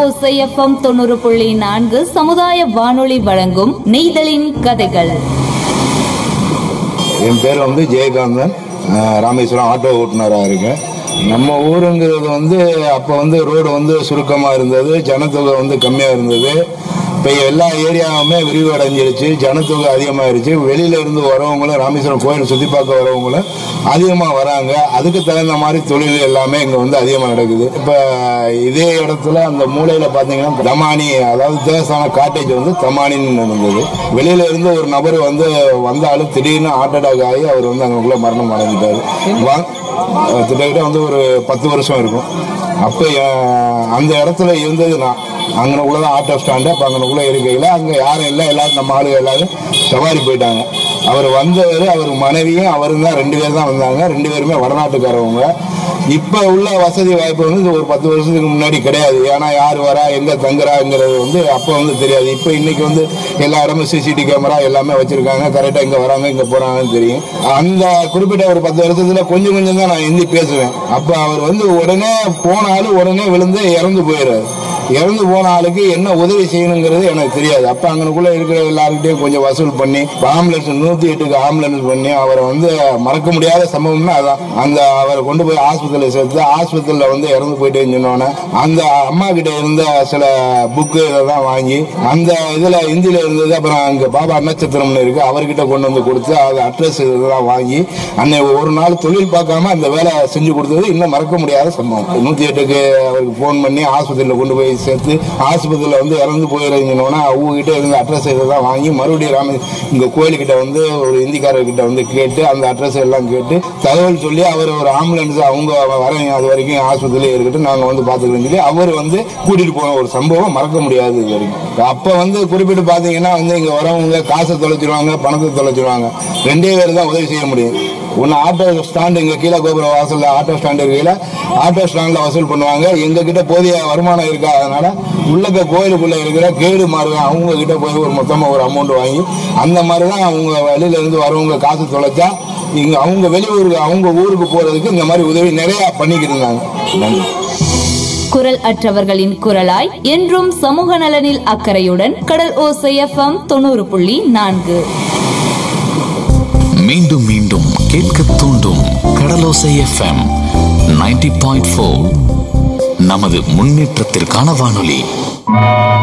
ஓசைஎஃப்எம் தொண்ணூறு புள்ளி நான்கு சமுதாய வானொலி வழங்கும் நெய்தலின் கதைகள் என் பேர் வந்து ஜெயகாந்தன் அஹ் ராமேஸ்வரம் ஆட்டோ ஓட்டுநராக இருக்கேன் நம்ம ஊருங்கிறது வந்து அப்போ வந்து ரோடு வந்து சுருக்கமாக இருந்தது ஜனத்தொகை வந்து கம்மியாக இருந்தது இப்போ எல்லா ஏரியாவுமே விரிவடைஞ்சிருச்சு ஜனத்தொகை அதிகமாகிருச்சு வெளியில இருந்து வரவங்களும் ராமேஸ்வரம் கோயில் சுற்றி பார்க்க வரவங்களும் அதிகமாக வராங்க அதுக்கு தகுந்த மாதிரி தொழில் எல்லாமே இங்கே வந்து அதிகமாக நடக்குது இப்போ இதே இடத்துல அந்த மூலையில் பார்த்தீங்கன்னா தமானி அதாவது தேவஸ்தான காட்டேஜ் வந்து தமானின்னு இருந்தது வெளியில இருந்து ஒரு நபர் வந்து வந்தாலும் திடீர்னு ஹார்ட் அட்டாக் ஆகி அவர் வந்து அங்கக்குள்ள மரணம் அடைஞ்சிட்டாரு வா- கிட்டத்தட்ட வந்து ஒரு பத்து வருஷம் இருக்கும் அப்போ அந்த இடத்துல இருந்தது நான் அங்கனக்குள்ள தான் ஆட்டோ ஸ்டாண்டு அப்போ அங்கனக்குள்ள இருக்கையில் அங்கே யாரும் இல்லை எல்லாரும் நம்ம ஆளுங்க எல்லாரும் சவாரி போயிட்டாங்க அவர் வந்தவர் அவர் மனைவியும் அவரும் தான் ரெண்டு பேர் தான் வந்தாங்க ரெண்டு பேருமே வடநாட்டுக்காரவங்க இப்போ உள்ள வசதி வாய்ப்பு வந்து இது ஒரு பத்து வருஷத்துக்கு முன்னாடி கிடையாது ஏன்னா யார் வரா எங்கே தங்குறாங்கிறது வந்து அப்போ வந்து தெரியாது இப்போ இன்னைக்கு வந்து எல்லா இடமும் சிசிடிவி கேமரா எல்லாமே வச்சிருக்காங்க கரெக்டாக இங்கே வராங்க இங்கே போகிறாங்கன்னு தெரியும் அந்த குறிப்பிட்ட ஒரு பத்து வருஷத்துல கொஞ்சம் கொஞ்சம் தான் நான் ஹிந்தி பேசுவேன் அப்போ அவர் வந்து உடனே போனாலும் உடனே விழுந்து இறந்து போயிடுறாரு இறந்து போன ஆளுக்கு என்ன உதவி செய்யணுங்கிறது எனக்கு தெரியாது அப்ப அங்கனுக்குள்ள இருக்கிற எல்லாருக்கிட்டையும் கொஞ்சம் வசூல் பண்ணி ஆம்புலன்ஸ் நூத்தி எட்டுக்கு ஆம்புலன்ஸ் பண்ணி அவரை வந்து மறக்க முடியாத சம்பவம்னா அதான் அந்த அவரை கொண்டு போய் ஆஸ்பத்திரியில் சேர்த்து ஆஸ்பத்திரியில் வந்து இறந்து போயிட்டேன்னு சொன்னோன்னே அந்த அம்மா கிட்ட இருந்த சில புக்கு இதெல்லாம் வாங்கி அந்த இதுல ஹிந்தியில இருந்தது அப்புறம் அங்க பாபா நட்சத்திரம்னு இருக்கு அவர்கிட்ட கொண்டு வந்து கொடுத்து அது அட்ரஸ் இதெல்லாம் வாங்கி அன்னை ஒரு நாள் தொழில் பார்க்காம அந்த வேலை செஞ்சு கொடுத்தது இன்னும் மறக்க முடியாத சம்பவம் நூத்தி எட்டுக்கு அவருக்கு ஃபோன் பண்ணி ஆஸ்பத்திரியில் கொண்டு போய் சேர்த்து ஆஸ்பத்திரியில் வந்து இறந்து போயிருந்தோன்னா அவங்க கிட்ட இருந்த அட்ரஸ் இதெல்லாம் வாங்கி மறுபடியும் ராம இங்க கோயிலுக்கிட்ட வந்து ஒரு இந்திக்காரர்கிட்ட வந்து கேட்டு அந்த அட்ரஸ் எல்லாம் கேட்டு தகவல் சொல்லி அவர் ஒரு ஆம்புலன்ஸ் அவங்க வரீங்க அது வரைக்கும் ஆஸ்பத்திரியிலே இருக்கட்டும் நாங்க வந்து பாத்துக்கிறோம் சொல்லி அவர் வந்து கூட்டிட்டு போன ஒரு சம்பவம் மறக்க முடியாது இது வரைக்கும் அப்ப வந்து குறிப்பிட்டு பாத்தீங்கன்னா வந்து இங்க வரவங்க காசை தொலைச்சிருவாங்க பணத்தை தொலைச்சிருவாங்க ரெண்டே பேர் தான் உதவி செய்ய முடியும் ஒன்னு ஆட்டோ ஸ்டாண்டு இங்க கீழே கோபுர வாசல்ல ஆட்டோ ஸ்டாண்டு இருக்கையில ஆட்டோ ஸ்டாண்ட்ல வசூல் பண்ணுவாங்க எங்க கிட்ட போதிய வருமானம் இருக்கா அதனால உள்ளக்க கோயிலுக்குள்ள இருக்கிற கேடு மாறுங்க அவங்க கிட்ட போய் ஒரு மொத்தமா ஒரு அமௌண்ட் வாங்கி அந்த மாதிரி தான் அவங்க வெளியில இருந்து வரவங்க காசு தொலைச்சா இங்க அவங்க வெளியூருக்கு அவங்க ஊருக்கு போறதுக்கு இந்த மாதிரி உதவி நிறைய பண்ணிக்கிட்டு இருந்தாங்க நன்றி குரல் அற்றவர்களின் குரலாய் என்றும் சமூக நலனில் அக்கறையுடன் கடல் ஓசைஎஃப்எம் தொண்ணூறு புள்ளி நான்கு மீண்டும் மீண்டும் கேட்க தூண்டும் கடலோசை எஃப்எம் 90.4 பாயிண்ட் நமது முன்னேற்றத்திற்கான வானொலி